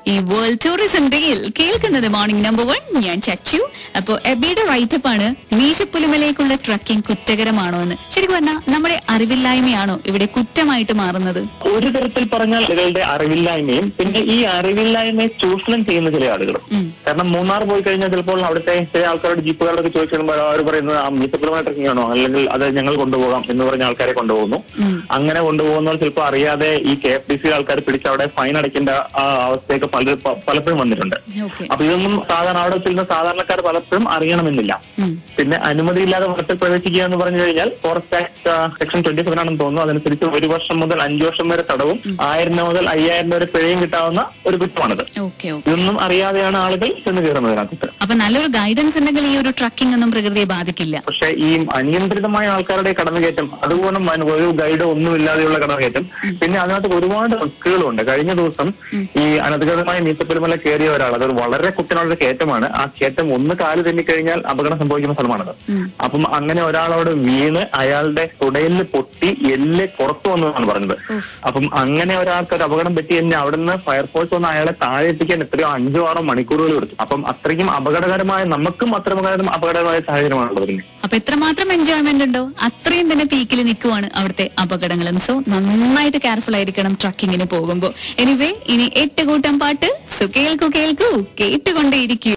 ഈ world tourism ഡേയിൽ കേൾക്കുന്നത് മോർണിംഗ് നമ്പർ വൺ ഞാൻ ചച്ചു അപ്പോ എബിയുടെ റൈറ്റപ്പ് ആണ് മീശപ്പുലിമലേക്കുള്ള ട്രക്കിംഗ് കുറ്റകരമാണോ എന്ന് ശരിക്കും പറഞ്ഞാൽ നമ്മുടെ അറിവില്ലായ്മയാണോ ഇവിടെ കുറ്റമായിട്ട് മാറുന്നത് ഒരു തരത്തിൽ പറഞ്ഞാൽ ആളുകളുടെ അറിവില്ലായ്മയും പിന്നെ ഈ അറിവില്ലായ്മയെ ചൂഷണം ചെയ്യുന്ന ചില ആളുകളും ഉം. കാരണം മൂന്നാർ പോയി കഴിഞ്ഞാൽ ചിലപ്പോൾ അവിടുത്തെ ചില ആൾക്കാരോട് ജീപ്പുകാരോടൊക്കെ ചോദിച്ചു കഴിയുമ്പോൾ അവർ പറയുന്നത് ആ മീറ്റപ്പുറമായ ട്രക്കിംഗ് ആണോ അല്ലെങ്കിൽ അത് ഞങ്ങൾ കൊണ്ടുപോകാം എന്ന് പറഞ്ഞ ആൾക്കാരെ കൊണ്ടുപോകുന്നു ഉം. അങ്ങനെ കൊണ്ടുപോകുന്നവർ ചിലപ്പോൾ അറിയാതെ ഈ കെ എഫ് ഡി സി ആൾക്കാർ പിടിച്ച് അവിടെ ഫൈൻ അടയ്ക്കേണ്ട ആ അവസ്ഥയൊക്കെ പല പ- പലപ്പോഴും വന്നിട്ടുണ്ട് ഓക്കെ അപ്പൊ ഇതൊന്നും സാധാരണ അവിടെ ചെല്ലുന്ന സാധാരണക്കാർ പലപ്പോഴും അറിയണമെന്നില്ല പിന്നെ അനുമതിയില്ലാതെ വനത്തിൽ പ്രവേശിക്കുക എന്ന് പറഞ്ഞു കഴിഞ്ഞാൽ forest act section twenty seven ആണെന്ന് തോന്നുന്നു അതനുസരിച്ച് ഒരു വർഷം മുതൽ അഞ്ചു വർഷം വരെ തടവും ആയിരം രൂപ മുതൽ അയ്യായിരം രൂപ വരെ പിഴയും കിട്ടാവുന്ന ഒരു കുറ്റമാണിത് ഓക്കെ ഓക്കെ ഇതൊന്നും അറിയാതെയാണ് ആളുകൾ ചെന്ന് കയറുന്നത് ഇതിനകത്ത് അപ്പൊ നല്ലൊരു ഗൈഡൻസ് ഉണ്ടെങ്കിൽ ഈ ഒരു ട്രക്കിംഗ് ഒന്നും പ്രകൃതിയെ ബാധിക്കില്ല പക്ഷെ ഈ അനിയന്ത്രിതമായ ആൾക്കാരുടെ കടന്നുകയറ്റം അതുപോലെ മന- ഒരു ഗൈഡോ ഒന്നുമില്ലാതെയുള്ള കടന്നുകയറ്റം പിന്നെ അതിനകത്ത് ഒരുപാട് റിസ്കുകളുണ്ട് കഴിഞ്ഞ ദിവസം ഈ അനധികൃതമായ മീത്തപ്പെരുമല കയറിയ ഒരാൾ അതൊരു വളരെ കുട്ടനുള്ള കയറ്റമാണ് ആ കയറ്റം ഒന്ന് കാല് തെന്നിക്കഴിഞ്ഞാൽ അപകടം സംഭവിക്കുന്ന സ്ഥലമാണത് അപ്പം അങ്ങനെ ഒരാളോട് വീണ് അയാളുടെ തുടയിൽ പൊട്ടി എല്ല് പുറത്തു വന്നതാണ് പറഞ്ഞത് ഉഫ്. അപ്പം അങ്ങനെ ഒരാൾക്ക് ഒരു അപകടം പറ്റി കഴിഞ്ഞാൽ അവിടുന്ന് ഫയർഫോഴ്സ് വന്ന് അയാളെ താഴെ എത്തിക്കാൻ എത്രയോ അഞ്ചോ ആറോ മണിക്കൂറുകൾ എടുത്തു അപ്പം അത്രയ്ക്കും അപകടകരമായ നമുക്കും അത്രയും അപകടകരമായ സാഹചര്യമാണുള്ളത് പിന്നെ അപ്പൊ എത്രമാത്രം എൻജോയ്മെന്റ് ഉണ്ടോ അത്രയും തന്നെ പീക്കിൽ നിൽക്കുവാണ് അവിടുത്തെ അപകടങ്ങളും സോ നന്നായിട്ട് കെയർഫുൾ ആയിരിക്കണം ട്രക്കിങ്ങിന് പോകുമ്പോ എനിവേ ഇനി എട്ട് കൂട്ടം പാട്ട് സോ കേൾക്കൂ കേൾക്കൂ കേട്ടുകൊണ്ടേയിരിക്കൂ